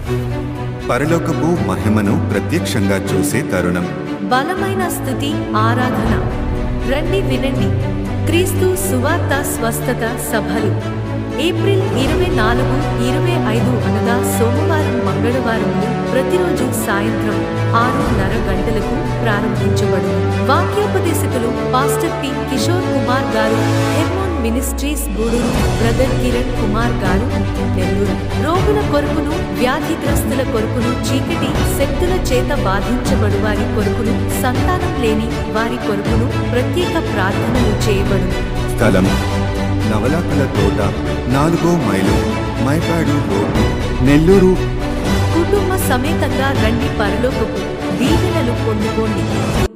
పరలోకపు మహిమను ప్రత్యక్షంగా చూసే తరుణం బలమైన స్థుతి ఆరాధన రండి వినండి క్రీస్తు సువార్త స్వస్థత సభలు ఏప్రిల్ ఇరవై నాలుగు ఇరవై ఐదు అనగా సోమవారం మంగళవారం ప్రతిరోజు సాయంత్రం ఆరున్నర గంటలకు ప్రారంభించబడు వాక్యోపదేశకులు పాస్టర్ పి కిషోర్ కుమార్ గారు Hermon ministries Gudur brother Kiran Kumar గారు నెల్లూరు రోగుల కొరకును వ్యాధిగ్రస్తుల కొరకును చీకటి శక్తుల చేత బాధించబడు వారి కొరకును సంతానం లేని వారి కొరకును ప్రత్యేక ప్రార్థనలు చేయబడును స్థలం నవలాకల తోట నాలుగో మైలు మైపాడు రోడ్డు నెల్లూరు కుటుంబ సమేతంగా రండి పరలోకపు దీవెనలు పొందుకోండి